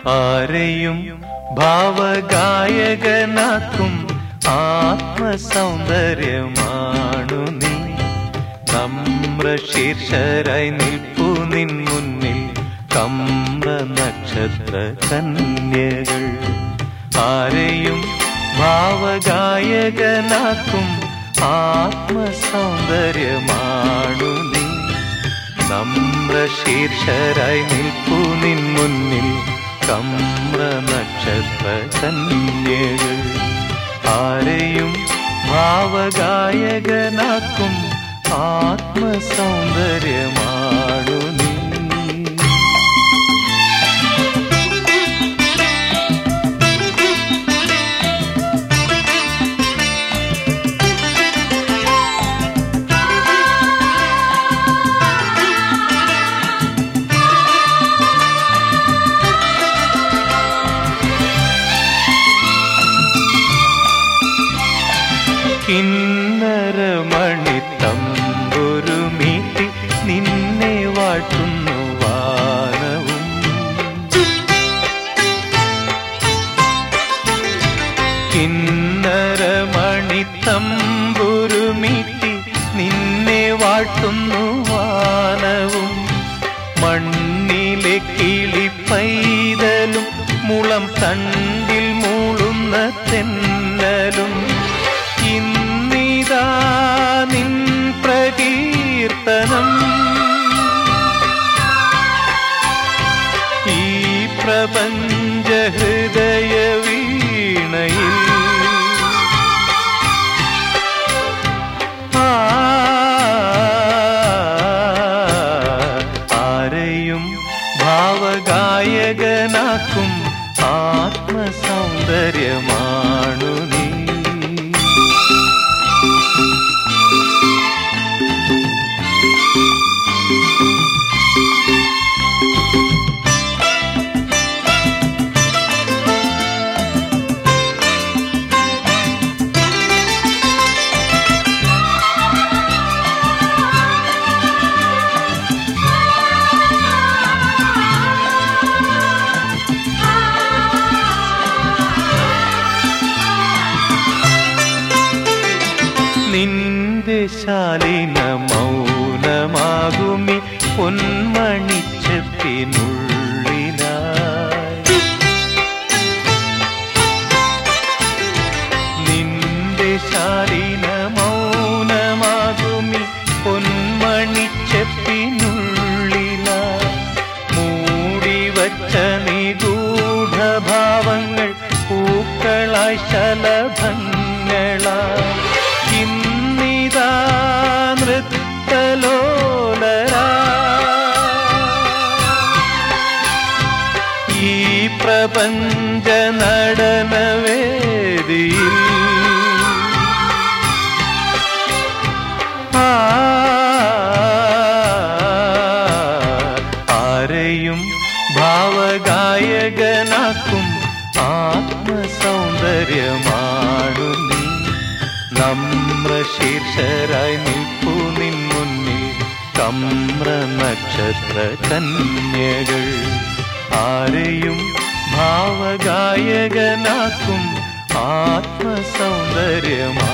ആരെയും ഭാവഗായകനാക്കും ആത്മസൗന്ദര്യമാണു നീ നമ്ര ശീർഷരായി നിൽപ്പു നിൻ മുന്നിൽ കമ്ര നക്ഷത്ര കന്യകൾ ആരെയും ഭാവഗായകനാക്കും ആത്മസൗന്ദര്യമാണു നീ നമ്ര ശീർഷരായി നിൽപ്പു നിൻ മുന്നിൽ കമ്ര നക്ഷത്ര കന്യകൾ ആരെയും ഭാവഗായകനാക്കും ആത്മസൗന്ദര്യമാണു നീ കിന്നരമണി തമ്പുരു മീട്ടി നിന്നെ വാട്ടുന്നു വാനവും കിന്നരമണി തമ്പുരു മീട്ടി നിന്നെ വാട്ടുന്നു വാനവും മണ്ണിലെ കിളി പൈതലും മുളം തണ്ടിൽ മൂളുന്ന തെന്നലും ഇന്നിതാ നിൻ പ്രകീർത്തനം ഈ പ്രപഞ്ച ഹൃദയ വീണയിൽ ആ, ആരെയും ഭാവഗായകനാക്കും ആത്മസൗന്ദര്യമാണു നീ നിന്റെ ശാലിന മൗനമാകുമി പൊന്മണിച്ചപ്പിനുള്ളിലായി നിന്റെ ശാലിന മൗനമാകുമി പൊന്മണിച്ചപ്പിനുള്ളിലായി മൂടിവച്ച നിഗൂഢഭാവങ്ങൾ പൂക്കളായി ശലഭങ്ങളായി ഇന്നിതാ നൃത്തലോലരാ ഈ പ്രപഞ്ച നടനവേദിയിൽ ആ, ആരെയും ഭാവഗായകനാക്കും ആത്മസൗന്ദര്യമാണു നീ നമ്ര ശീർഷരായി നിൽപ്പു നിൻ മുന്നിൽ കമ്ര നക്ഷത്ര കന്യകൾ ആരെയും ഭാവഗായകനാക്കും ആത്മസൗന്ദര്യമാ